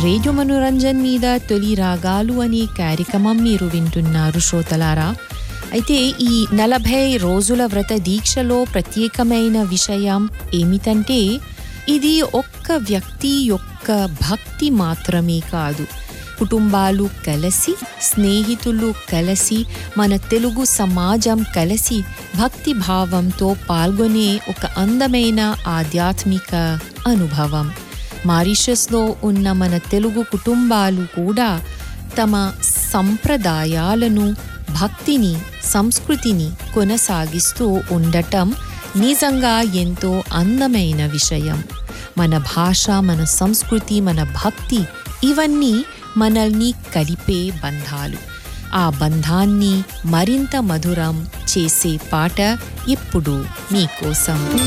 radio Manoranjan మీద తొలి రాగాలు అనే కార్యక్రమం మీరు వింటున్నారు శ్రోతలారా అయితే ఈ నలభై రోజుల వ్రత దీక్షలో ప్రత్యేకమైన విషయం ఏమిటంటే ఇది ఒక్క వ్యక్తి యొక్క భక్తి మాత్రమే కాదు కుటుంబాలు కలిసి స్నేహితులు కలిసి మన తెలుగు సమాజం కలిసి భక్తి భావంతో పాల్గొనే ఒక అందమైన ఆధ్యాత్మిక అనుభవం మారిషస్లో ఉన్న మన తెలుగు కుటుంబాలు కూడా తమ సంప్రదాయాలను భక్తిని సంస్కృతిని కొనసాగిస్తూ ఉండటం నిజంగా ఎంతో అందమైన విషయం మన భాష మన సంస్కృతి మన భక్తి ఇవన్నీ మనల్ని కలిపే బంధాలు ఆ బంధాన్ని మరింత మధురం చేసే పాట ఇప్పుడు మీకోసం